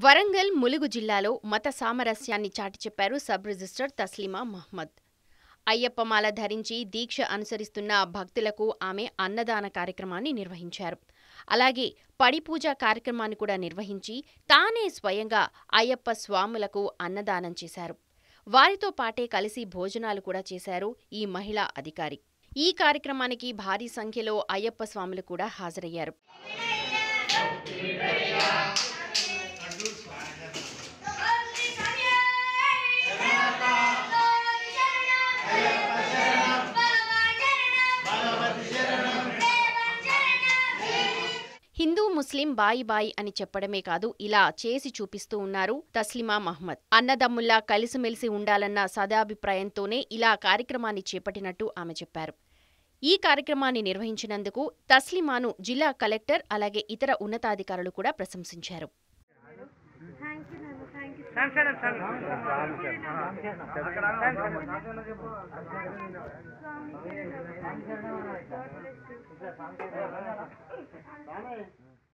వరంగల్ ములుగు జిల్లాలో మత సామరస్యాన్ని చాటి చెప్పారు సబ్ రిజిస్టర్ తస్లిమా మహ్మద్ అయ్యప్పమాల ధరించి దీక్ష అనుసరిస్తున్న భక్తులకు ఆమె అన్నదాన కార్యక్రమాన్ని నిర్వహించారు అలాగే పడిపూజ కార్యక్రమాన్ని కూడా నిర్వహించి తానే స్వయంగా అయ్యప్ప స్వాములకు అన్నదానం చేశారు వారితో పాటే కలిసి భోజనాలు కూడా చేశారు ఈ మహిళా అధికారి ఈ కార్యక్రమానికి భారీ సంఖ్యలో అయ్యప్ప స్వాములు కూడా హాజరయ్యారు హిందూ ముస్లిం బాయి బాయి అని చెప్పడమే కాదు ఇలా చేసి చూపిస్తూ ఉన్నారు తస్లిమా మహ్మద్ అన్నదమ్ముల్లా కలిసిమెలిసి ఉండాలన్న సదాభిప్రాయంతోనే ఇలా కార్యక్రమాన్ని చేపట్టినట్టు ఆమె చెప్పారు ఈ కార్యక్రమాన్ని నిర్వహించినందుకు తస్లిమాను జిల్లా కలెక్టర్ అలాగే ఇతర ఉన్నతాధికారులు కూడా ప్రశంసించారు స్వామి